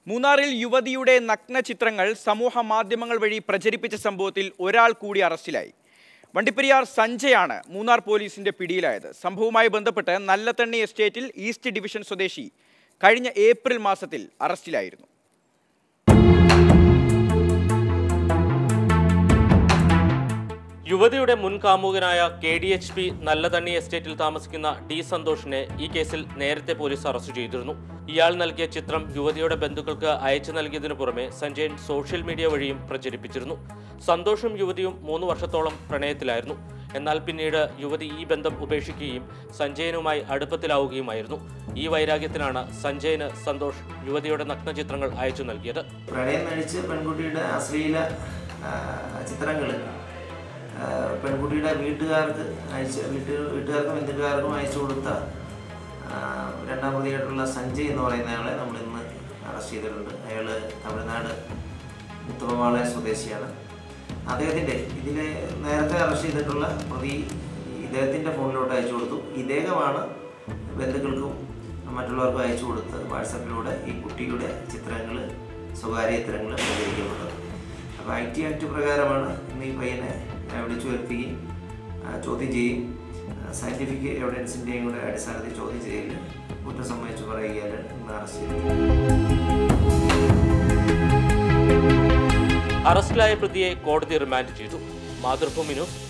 മൂന്നാറിൽ യുവതിയുടെ നഗ്ന ചിത്രങ്ങൾ സമൂഹ മാധ്യമങ്ങൾ വഴി പ്രചരിപ്പിച്ച സംഭവത്തിൽ ഒരാൾ കൂടി അറസ്റ്റിലായി വണ്ടിപ്പെരിയാർ സഞ്ജയാണ് മൂന്നാർ പോലീസിന്റെ പിടിയിലായത് സംഭവവുമായി ബന്ധപ്പെട്ട് നല്ലതണ്ണി എസ്റ്റേറ്റിൽ ഈസ്റ്റ് ഡിവിഷൻ സ്വദേശി കഴിഞ്ഞ ഏപ്രിൽ മാസത്തിൽ അറസ്റ്റിലായിരുന്നു യുവതിയുടെ മുൻ കാമുകനായ K D H P Nallathanni എസ്റ്റേറ്റിൽ താമസിക്കുന്ന ഡി സന്തോഷിനെ ഈ കേസിൽ നേരത്തെ പോലീസ് അറസ്റ്റ് ചെയ്തിരുന്നു ഇയാൾ നൽകിയ ചിത്രം യുവതിയുടെ ബന്ധുക്കൾക്ക് അയച്ചു നൽകിയതിനു പുറമെ സഞ്ജയൻ സോഷ്യൽ മീഡിയ വഴിയും പ്രചരിപ്പിച്ചിരുന്നു സന്തോഷും യുവതിയും മൂന്ന് വർഷത്തോളം പ്രണയത്തിലായിരുന്നു എന്നാൽ പിന്നീട് യുവതി ഈ ബന്ധം ഉപേക്ഷിക്കുകയും സഞ്ജയനുമായി അടുപ്പത്തിലാവുകയുമായിരുന്നു ഈ വൈരാഗ്യത്തിലാണ് സഞ്ജയന് സന്തോഷ് യുവതിയുടെ നഗ്നചിത്രങ്ങൾ അയച്ചു നൽകിയത് പ്രണയം നടിച്ച് പെൺകുട്ടിയുടെ അശ്ലീല ചിത്രങ്ങൾ പെൺകുട്ടിയുടെ വീട്ടുകാർക്ക് അയച്ച് വീട്ട് വീട്ടുകാർക്കും ബന്ധുക്കാർക്കും അയച്ചു കൊടുത്ത ആ, രണ്ടാം പ്രതിയായിട്ടുള്ള സഞ്ജയ് എന്ന് പറയുന്ന ആളെ നമ്മൾ ഇന്ന് അറസ്റ്റ് ചെയ്തിട്ടുണ്ട് അയാൾ തമിഴ്നാട് മുത്തപ്പമാളെ സ്വദേശിയാണ് അദ്ദേഹത്തിൻ്റെ ഇതിൽ നേരത്തെ അറസ്റ്റ് ചെയ്തിട്ടുള്ള പ്രതി ഇദ്ദേഹത്തിൻ്റെ ഫോണിലോട്ട് അയച്ചു കൊടുത്തു ഇദ്ദേഹമാണ് ബന്ധുക്കൾക്കും മറ്റുള്ളവർക്കും അയച്ചു കൊടുത്ത് വാട്സപ്പിലൂടെ ഈ കുട്ടിയുടെ ചിത്രങ്ങൾ സ്വകാര്യ ചിത്രങ്ങൾ പ്രചരിക്കപ്പെട്ടത് അപ്പോൾ ഐ ടി ആക്ട് പ്രകാരമാണ് ഇന്ന് ഈ പയ്യനെ ആ, വിളിച്ചു വരുത്തുകയും ആ, ചോദ്യം ചെയ്യും സയൻറ്റിഫിക് എവിഡൻസിൻ്റെയും കൂടെ അടിസ്ഥാനത്തിൽ ചോദ്യം ചെയ്യൽ കുറ്റം സംബന്ധിച്ച് പറയുകയാണ് ഇന്ന് അറസ്റ്റ് ചെയ്തത് അറസ്റ്റിലായ പ്രതിയെ കോടതി റിമാൻഡ് ചെയ്തു മാതൃഭൂമി ന്യൂസ്